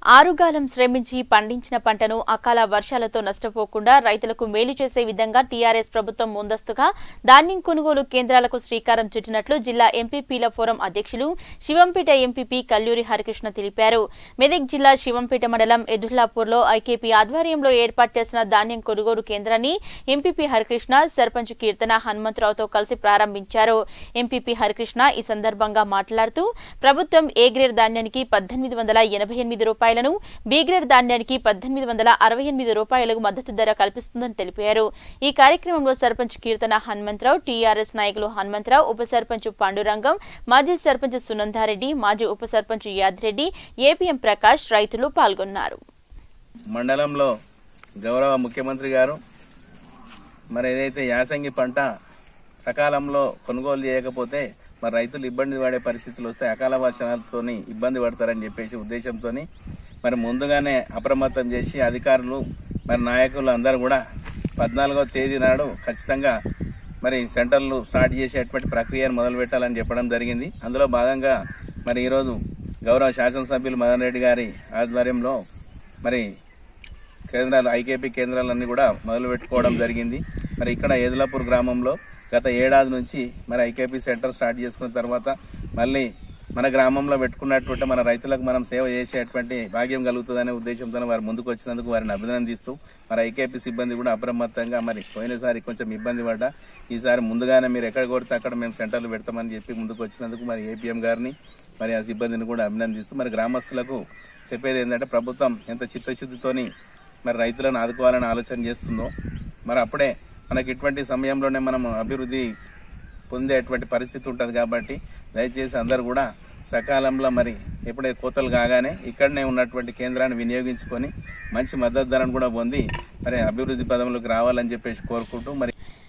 ఆరుగాలం శ్రమించి పండించిన పంటను అకాల వర్షాలతో నష్టపోకుండా రైతులకు మేలు చేసే విధంగా టీఆర్ఎస్ ప్రభుత్వం ముందస్తుగా ధాన్యం కొనుగోలు కేంద్రాలకు శ్రీకారం చుట్టినట్లు జిల్లా ఎంపీపీల ఫోరం అధ్యక్షులు శివంపేట ఎంపీపీ కల్లూరి హరికృష్ణ తెలిపారు మెదక్ జిల్లా శివంపేట మండలం ఎదుర్లాపూర్లో ఐకేపీ ఆధ్వర్యంలో ఏర్పాటు చేసిన ధాన్యం కొనుగోలు కేంద్రాన్ని ఎంపీపీ హరికృష్ణ సర్పంచ్ కీర్తన హనుమంతరావుతో కలిసి ప్రారంభించారు ఎంపీపీ హరికృష్ణ ఈ సందర్భంగా మాట్లాడుతూ ప్రభుత్వం ఏ గ్రేడ్ ధాన్యానికి పద్దెనిమిది వందల ఎనభై ఎనిమిది రూపాయలను బి గ్రేడ్ ధాన్యానికి పద్దెనిమిది వందల అరవై ఎనిమిది రూపాయలకు మద్దతు ధర కల్పిస్తుందని తెలిపారు ఈ కార్యక్రమంలో సర్పంచ్ కీర్తన హనుమంతరావు టీఆర్ఎస్ నాయకులు హనుమంతరావు ఉప సర్పంచ్ పాండురంగం మాజీ సర్పంచ్ సునందారెడ్డి మాజీ ఉప సర్పంచ్ యాదిరెడ్డి ఏపీఎం ప్రకాష్ రైతులు పాల్గొన్నారు మండలంలో గౌరవ ముఖ్యమంత్రి గారు మరి ఏదైతే యాసంగి పంట సకాలంలో కొనుగోలు చేయకపోతే మరి రైతులు ఇబ్బంది పడే పరిస్థితులు వస్తాయి అకాల వర్షాలతోని ఇబ్బంది పడతారని చెప్పేసి ఉద్దేశంతో మరి ముందుగానే అప్రమత్తం చేసి అధికారులు మరి నాయకులు అందరూ కూడా పద్నాలుగో తేదీ నాడు ఖచ్చితంగా మరి సెంటర్లు స్టార్ట్ చేసేటువంటి ప్రక్రియను మొదలు పెట్టాలని చెప్పడం జరిగింది అందులో భాగంగా మరి ఈరోజు గౌరవ శాసనసభ్యులు మదన్ రెడ్డి గారి ఆధ్వర్యంలో మరి కేంద్రాలు ఐకేపీ కేంద్రాలన్నీ కూడా మొదలు పెట్టుకోవడం జరిగింది మరి ఇక్కడ ఏదులాపూర్ గ్రామంలో గత ఏడాది నుంచి మరి ఐకేపీ సెంటర్ స్టార్ట్ చేసుకున్న తర్వాత మళ్ళీ మన గ్రామంలో పెట్టుకున్నటువంటి మన రైతులకు మనం సేవ చేసేటువంటి భాగ్యం కలుగుతుందనే ఉద్దేశంతో వారు ముందుకు వచ్చినందుకు వారిని అభినందిస్తూ మరి ఐకేపీ సిబ్బంది కూడా అప్రమత్తంగా మరి పోయినసారి కొంచెం ఇబ్బంది పడ్డా ఈసారి ముందుగానే మీరు ఎక్కడ కొడితే అక్కడ మేము సెంటర్లు పెడతామని చెప్పి ముందుకు వచ్చినందుకు మరి ఏపీఎం గారిని మరి ఆ సిబ్బందిని కూడా అభినందిస్తూ మరి గ్రామస్తులకు చెప్పేది ఏంటంటే ప్రభుత్వం ఎంత చిత్తశుద్ధితోని మరి రైతులను ఆదుకోవాలని ఆలోచన చేస్తుందో మరి అప్పుడే మనకి ఇటువంటి సమయంలోనే మనం అభివృద్ధి పొందేటువంటి పరిస్థితి ఉంటుంది కాబట్టి దయచేసి అందరు కూడా సకాలంలో మరి ఎప్పుడే కోతలు కాగానే ఇక్కడనే ఉన్నటువంటి కేంద్రాన్ని వినియోగించుకొని మంచి మద్దతు ధరను కూడా పొంది మరి అభివృద్ధి పదంలోకి రావాలని చెప్పేసి కోరుకుంటూ మరి